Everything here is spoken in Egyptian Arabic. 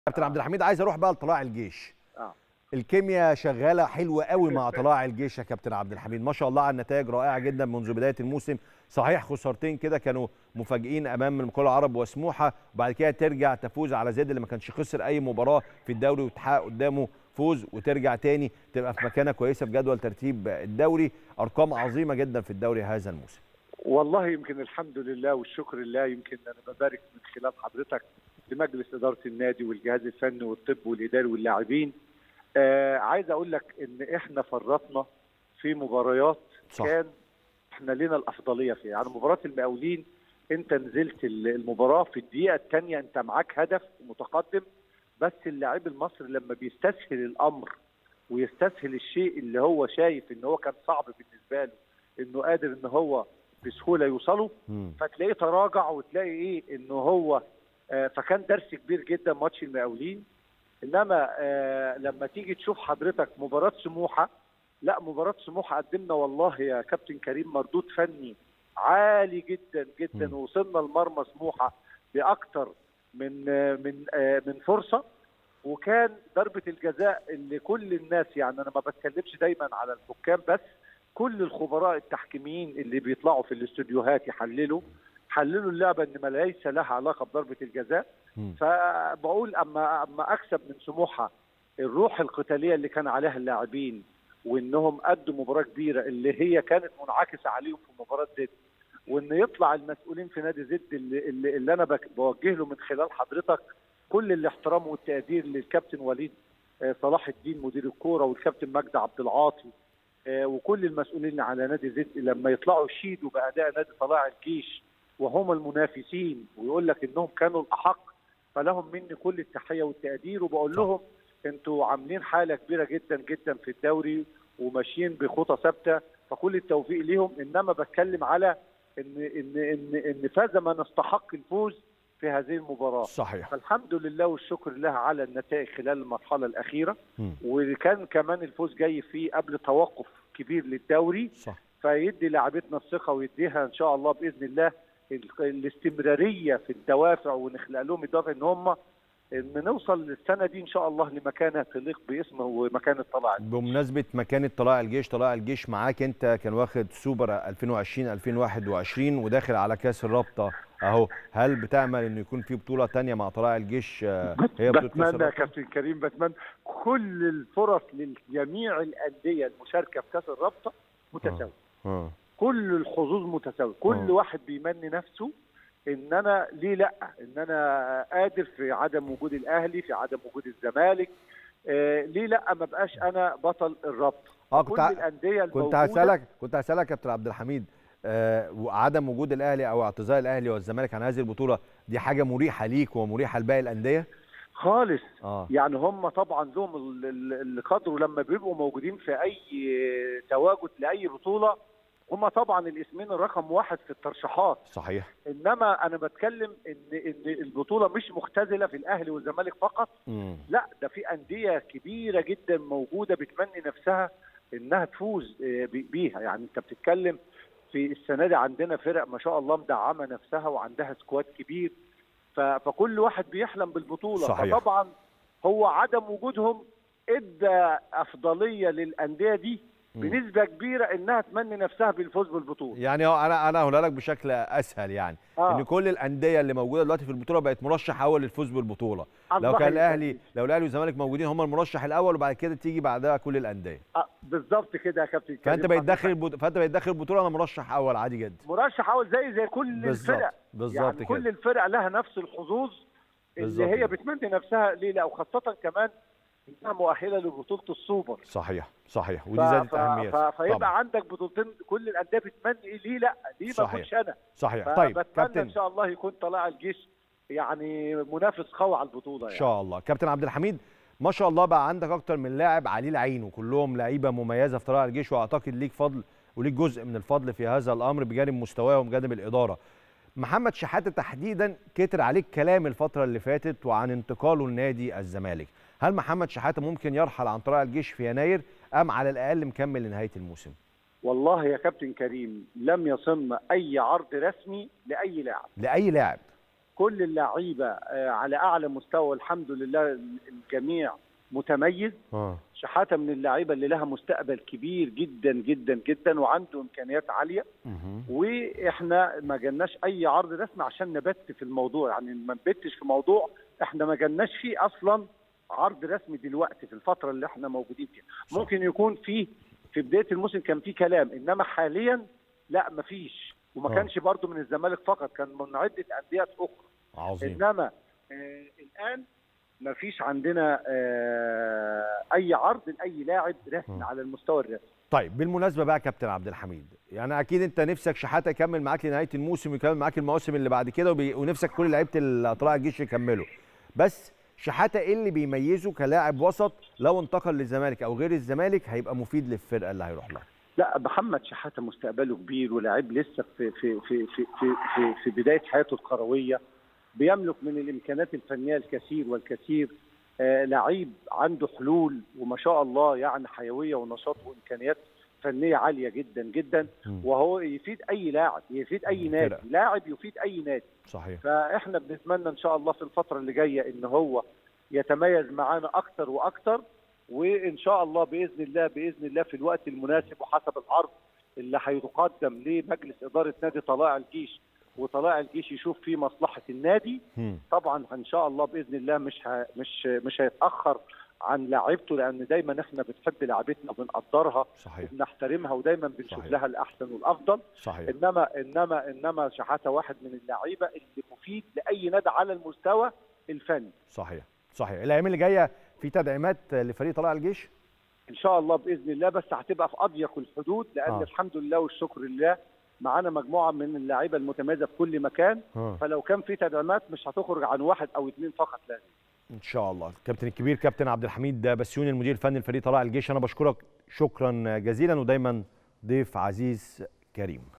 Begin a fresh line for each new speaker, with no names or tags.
كابتن عبد الحميد عايز اروح بقى لطلائع الجيش
اه
الكيمياء شغاله حلوه قوي مع طلائع الجيش يا كابتن عبد الحميد ما شاء الله على النتائج رائعه جدا منذ بدايه الموسم صحيح خسارتين كده كانوا مفاجئين امام المقاولة العرب وسموحه وبعد كده ترجع تفوز على زد اللي ما كانش خسر اي مباراه في الدوري وتحقق قدامه فوز وترجع تاني تبقى في مكانه كويسه في جدول ترتيب الدوري ارقام عظيمه جدا في الدوري هذا الموسم
والله يمكن الحمد لله والشكر لله يمكن انا ببارك من خلال حضرتك لمجلس اداره النادي والجهاز الفني والطب والاداري واللاعبين آه عايز اقول لك ان احنا فرطنا في مباريات
صح.
كان احنا لنا الافضليه فيها يعني مباراه المقاولين انت نزلت المباراه في الدقيقه الثانيه انت معاك هدف متقدم بس اللاعب المصري لما بيستسهل الامر ويستسهل الشيء اللي هو شايف ان هو كان صعب بالنسبه له انه قادر ان هو بسهوله يوصله
مم.
فتلاقيه تراجع وتلاقي ايه انه هو آه فكان درس كبير جدا ماتش المقاولين انما آه لما تيجي تشوف حضرتك مباراه سموحه لا مباراه سموحه قدمنا والله يا كابتن كريم مردود فني عالي جدا جدا
مم.
ووصلنا لمرمى سموحه باكتر من آه من آه من فرصه وكان ضربه الجزاء اللي كل الناس يعني انا ما بتكلمش دايما على الحكام بس كل الخبراء التحكيميين اللي بيطلعوا في الاستوديوهات يحللوا حللوا اللعبه ان ما ليس لها علاقه بضربه الجزاء
مم.
فبقول اما اما اكسب من سموحه الروح القتاليه اللي كان عليها اللاعبين وانهم قدوا مباراه كبيره اللي هي كانت منعكسه عليهم في مباراه زد وان يطلع المسؤولين في نادي زد اللي, اللي, اللي انا بك- بوجه له من خلال حضرتك كل الاحترام والتقدير للكابتن وليد آه، صلاح الدين مدير الكوره والكابتن مجدي عبد العاطي آه، وكل المسؤولين على نادي زد لما يطلعوا يشيدوا باداء نادي طلائع الجيش وهم المنافسين ويقول لك انهم كانوا الاحق فلهم مني كل التحيه والتقدير وبقول
صح.
لهم انتوا عاملين حاله كبيره جدا جدا في الدوري وماشيين بخطى ثابته فكل التوفيق ليهم انما بتكلم على ان ان ان ان فاز من استحق الفوز في هذه المباراه
صحيح
فالحمد لله والشكر لله على النتائج خلال المرحله الاخيره
مم.
وكان كمان الفوز جاي فيه قبل توقف كبير للدوري
صح
فيدي لاعبتنا الثقه ويديها ان شاء الله باذن الله ال- الاستمراريه في الدوافع ونخلق لهم الدوافع ان هم ان نوصل للسنه دي ان شاء الله لمكانه تليق باسمه ومكانه طلع
بمناسبه مكانه طلائع الجيش طلائع الجيش معاك انت كان واخد سوبر 2020 2021 وداخل على كاس الرابطه اهو هل بتامل انه يكون في بطوله تانية مع طلائع الجيش آه، هي بطوله كاس
بتمنى يا
الرابطه
كابتن كريم بتمنى كل الفرص لجميع الانديه المشاركه في كاس الرابطه متساويه
آه.
كل الحظوظ متساويه كل
آه.
واحد بيمني نفسه ان انا ليه لا ان انا قادر في عدم وجود الاهلي في عدم وجود الزمالك آه ليه لا ما بقاش انا بطل الرابطه
اه كنت
كل
ع-
الانديه
كنت
الموجوده
هسالك كنت هسالك كابتن عبد الحميد آه وعدم وجود الاهلي او اعتزال الاهلي والزمالك عن هذه البطوله دي حاجه مريحه ليك ومريحه لباقي الانديه
خالص
اه
يعني هم طبعا لهم ال- ال- القدر ولما بيبقوا موجودين في اي تواجد لاي بطوله هم طبعا الاسمين الرقم واحد في الترشيحات
صحيح
انما انا بتكلم ان ان البطوله مش مختزله في الاهلي والزمالك فقط
مم.
لا ده في انديه كبيره جدا موجوده بتمني نفسها انها تفوز آه، بي- بيها يعني انت بتتكلم في السنه دي عندنا فرق ما شاء الله مدعمه نفسها وعندها سكواد كبير ف- فكل واحد بيحلم بالبطوله
صحيح.
فطبعا هو عدم وجودهم ادى افضليه للانديه دي
مم.
بنسبه كبيره انها تمني نفسها بالفوز بالبطوله
يعني هو انا انا هقولها لك بشكل اسهل يعني
آه.
ان كل الانديه اللي موجوده دلوقتي في البطوله بقت مرشح اول للفوز بالبطوله لو
الله
كان
يخليك.
الاهلي لو الاهلي والزمالك موجودين هم المرشح الاول وبعد كده تيجي بعدها كل الانديه
آه، بالظبط كده يا كابتن
فانت
كريم.
بقيت داخل البط... فانت بقيت داخل البطوله انا مرشح اول عادي جدا
مرشح اول زي زي كل
بالظبط
الفرق
بالظبط
يعني
كده
كل الفرق لها نفس الحظوظ
بالظبط
اللي هي
كده.
بتمني نفسها ليه لا وخاصه كمان انها مؤهله لبطوله السوبر
صحيح صحيح ودي
ف-
زادت
ف-
اهميه
ف- فيبقى
طبعا
عندك بطولتين كل الانديه بتمني ليه لا ليه ما
صحيح.
اكونش انا
صحيح طيب
فبتمنى
كابتن
ان شاء الله يكون طلائع الجيش يعني منافس قوي على البطوله
ان
يعني
شاء الله كابتن عبد الحميد ما شاء الله بقى عندك اكتر من لاعب عليه العين وكلهم لعيبه مميزه في طلائع الجيش واعتقد ليك فضل وليك جزء من الفضل في هذا الامر بجانب مستواهم وبجانب الاداره محمد شحاته تحديدا كتر عليك كلام الفتره اللي فاتت وعن انتقاله لنادي الزمالك هل محمد شحاته ممكن يرحل عن طلائع الجيش في يناير ام على الاقل مكمل لنهايه الموسم
والله يا كابتن كريم لم يصلنا اي عرض رسمي لاي لاعب
لاي لاعب
كل اللعيبه آه، على اعلى مستوى والحمد لله الجميع متميز
اه
شحاته من اللعيبه اللي لها مستقبل كبير جدا جدا جدا وعنده امكانيات عاليه
مهم.
واحنا ما جالناش اي عرض رسمي عشان نبت في الموضوع يعني ما نبتش في موضوع احنا ما جالناش فيه اصلا عرض رسمي دلوقتي في الفتره اللي احنا موجودين فيها
صح.
ممكن يكون في في بدايه الموسم كان في كلام انما حاليا لا ما فيش وما
آه.
كانش برضو من الزمالك فقط كان من عده انديه اخرى
عظيم
انما آه الان ما فيش عندنا آه اي عرض لاي لاعب رسمي
م.
على المستوى الرسمي
طيب بالمناسبه بقى كابتن عبد الحميد يعني اكيد انت نفسك شحاته يكمل معاك لنهايه الموسم ويكمل معاك المواسم اللي بعد كده وبي... ونفسك كل لعيبه ال- طلائع الجيش يكملوا بس شحاته ايه اللي بيميزه كلاعب وسط لو انتقل للزمالك او غير الزمالك هيبقى مفيد للفرقه اللي هيروح لها
لا محمد شحاته مستقبله كبير ولاعب لسه في في في في في, في, في بدايه حياته الكرويه بيملك من الامكانيات الفنيه الكثير والكثير آه لعيب عنده حلول وما شاء الله يعني حيويه ونشاط وامكانيات فنيه عاليه جدا جدا
مم.
وهو يفيد اي لاعب يفيد اي
مم.
نادي
فرقة.
لاعب يفيد اي نادي
صحيح
فاحنا بنتمنى ان شاء الله في الفتره اللي جايه ان هو يتميز معانا اكتر واكتر وان شاء الله باذن الله باذن الله في الوقت المناسب وحسب العرض اللي هيتقدم لمجلس اداره نادي طلائع الجيش وطلائع الجيش يشوف فيه مصلحه النادي
مم.
طبعا ان شاء الله باذن الله مش ه... مش مش هيتاخر عن لاعيبته لان دايما احنا بنحب لاعبتنا وبنقدرها
صحيح
وبنحترمها ودايما بنشوف
صحيح.
لها الاحسن والافضل
صحيح
انما انما انما شحاته واحد من اللعيبه اللي مفيد لاي نادي على المستوى الفني
صحيح صحيح الايام اللي جايه في تدعيمات لفريق طلائع الجيش
ان شاء الله باذن الله بس هتبقى في اضيق الحدود لان
آه.
آه. الحمد لله والشكر لله معانا مجموعه من اللعيبه المتميزه في كل مكان
اه
فلو كان في تدعيمات مش هتخرج عن واحد او اثنين فقط لا غير.
ان شاء الله الكابتن الكبير كابتن عبد الحميد بسيوني المدير الفني لفريق طلائع الجيش انا بشكرك شكرا جزيلا ودايما ضيف عزيز كريم